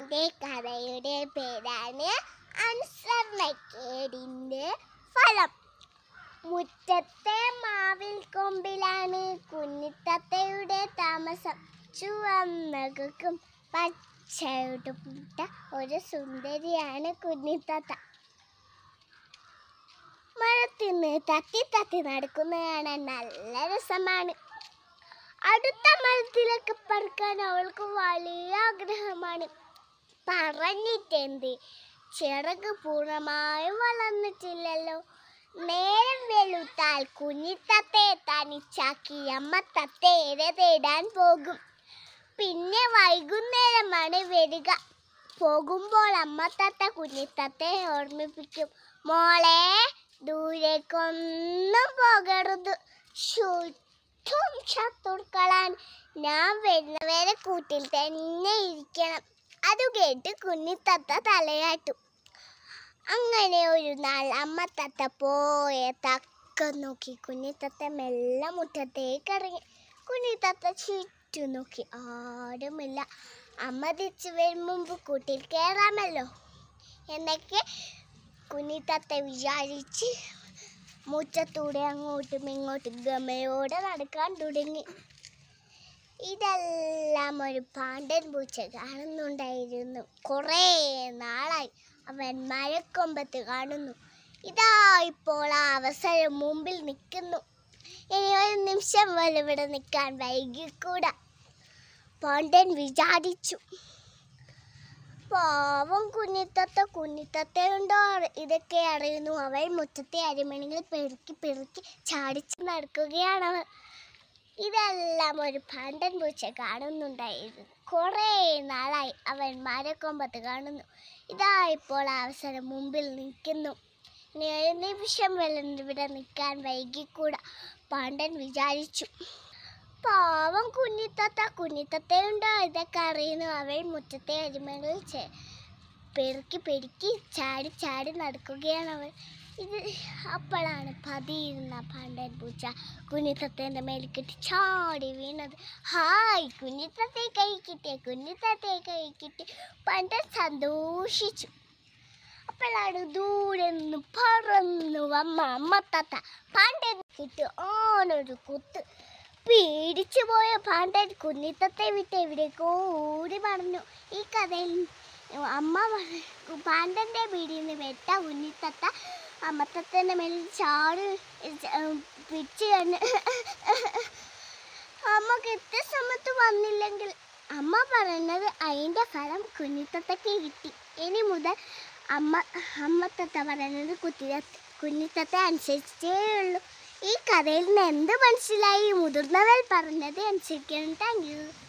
എൻ്റെ കഥയുടെ പേരാണ് അനുസരണക്കേടിൻ്റെ ഫലം മുറ്റത്തെ മാവിൽ കൊമ്പിലാണ് കുഞ്ഞിത്തത്തയുടെ താമസം ചുവന്നകും പച്ചയുടുപ്പിട്ട ഒരു സുന്ദരിയാണ് കുഞ്ഞിത്തത്ത മരത്തിന്ന് തത്തി തത്തി നടക്കുന്ന കാണാൻ നല്ല രസമാണ് അടുത്ത മരത്തിലേക്ക് പറക്കാൻ അവൾക്ക് വലിയ ആഗ്രഹമാണ് പറഞ്ഞിട്ടെന്ത് ചിറക് പൂർണ്ണമായും വളർന്നിട്ടില്ലല്ലോ നേരം വെളുത്താൽ കുഞ്ഞിത്തത്തെ തനിച്ചാക്കി അമ്മ തത്തേരെ തേടാൻ പോകും പിന്നെ വൈകുന്നേരമാണ് വരിക പോകുമ്പോൾ അമ്മ തത്ത കുഞ്ഞിത്തത്തെ ഓർമ്മിപ്പിക്കും മോളെ ദൂരേക്കൊന്നും പോകരുത് ചുറ്റും ചത്തുർക്കളാൻ ഞാൻ വരുന്നവരെ കൂട്ടിൽ തന്നെ ഇരിക്കണം അത് കേട്ട് കുഞ്ഞിത്തത്ത തലയാട്ടും അങ്ങനെ ഒരു നാൾ അമ്മ തത്ത പോയ തക്ക നോക്കി കുഞ്ഞിത്തത്ത മെല്ലെ മുറ്റത്തേക്ക് ഇറങ്ങി കുഞ്ഞിത്തത്ത ചുറ്റും നോക്കി ആരുമില്ല അമ്മ തിരിച്ചു വരും മുമ്പ് കൂട്ടിൽ കയറാമല്ലോ എന്നൊക്കെ കുഞ്ഞിത്തത്ത വിചാരിച്ച് മുറ്റത്തൂടെ അങ്ങോട്ടും ഇങ്ങോട്ടും ഗമയോടെ നടക്കാൻ തുടങ്ങി ഇതെല്ലാം ഒരു പാണ്ടൻ പൂച്ച കാണുന്നുണ്ടായിരുന്നു കുറേ നാളായി അവൻ മഴക്കൊമ്പത്ത് കാണുന്നു ഇതാ ഇപ്പോൾ ആ അവസരം മുമ്പിൽ നിൽക്കുന്നു ഇനി ഒരു നിമിഷം പോലും ഇവിടെ നിൽക്കാൻ വൈകിക്കൂടാ പാണ്ഡൻ വിചാരിച്ചു പാവം കുഞ്ഞിത്തത്ത കുഞ്ഞിത്തത്തയുണ്ടോ അറി- ഇതൊക്കെ അറിയുന്നു അവൾ മുറ്റത്തെ അരിമണികൾ പെറുക്കി പെറുക്കി ചാടിച്ച് നടക്കുകയാണവർ ഇതെല്ലാം ഒരു പാണ്ടൻ പൂച്ച കാണുന്നുണ്ടായിരുന്നു കുറേ നാളായി അവൻ മരക്കൊമ്പത്ത് കാണുന്നു ഇതാ ഇപ്പോൾ അവസരം മുമ്പിൽ നിൽക്കുന്നു ഇനി ഒരു നിമിഷം വെള്ളം ഇവിടെ നിൽക്കാൻ വൈകിക്കൂടാ പാണ്ഡൻ വിചാരിച്ചു പാവം കുഞ്ഞിത്തത്ത കുഞ്ഞിത്തത്തയുണ്ടോ ഇതൊക്കെ അറിയുന്നു അവൾ മുറ്റത്തെ അരിമകൾ ചെ- പെറുക്കി പെരുക്കി ചാടി ചാടി നടക്കുകയാണ് അവൾ ഇത് അപ്പോഴാണ് പതിയിരുന്ന പാണ്ഡൻ പൂച്ച കുഞ്ഞിത്തത്തേൻ്റെ മേലിൽ കെട്ടി ചാടി വീണത് ഹായ് കുഞ്ഞിത്തത്തെ കൈ കിട്ടിയ കുഞ്ഞിത്തത്തെ കൈ കിട്ടി പണ്ടൻ സന്തോഷിച്ചു അപ്പോഴാണ് ദൂരെ നിന്ന് പറന്നു വന്ന അമ്മത്തത്ത പാണ്ഡൻ കിട്ടി ഓനൊരു കുത്ത് പേടിച്ചു പോയ പാണ്ഡൻ കുഞ്ഞിത്തത്തെ വിട്ട് എവിടേക്കോ ഓടി പറഞ്ഞു ഈ കഥയിൽ അമ്മ പറ- പാണ്ഡൻ്റെ വീടിൽ നിന്ന് വെട്ട കുഞ്ഞിത്തത്ത അമ്മത്തത്തേൻ്റെ മേലിൽ ചാടി പിടിച്ച് കണ്ട് അമ്മ കൃത്യസമയത്ത് വന്നില്ലെങ്കിൽ അമ്മ പറയുന്നത് അതിൻ്റെ ഫലം കുഞ്ഞിത്തത്തക്ക് കിട്ടി ഇനി മുതൽ അമ്മ അമ്മത്തത്ത പറയുന്നത് കുത്തി കുഞ്ഞിത്തത്തെ അനുസരിച്ചേ ഉള്ളൂ ഈ കഥയിൽ നിന്ന് എന്ത് മനസ്സിലായി മുതിർന്നവർ പറഞ്ഞത് അനുസരിക്കണം താങ്ക് യു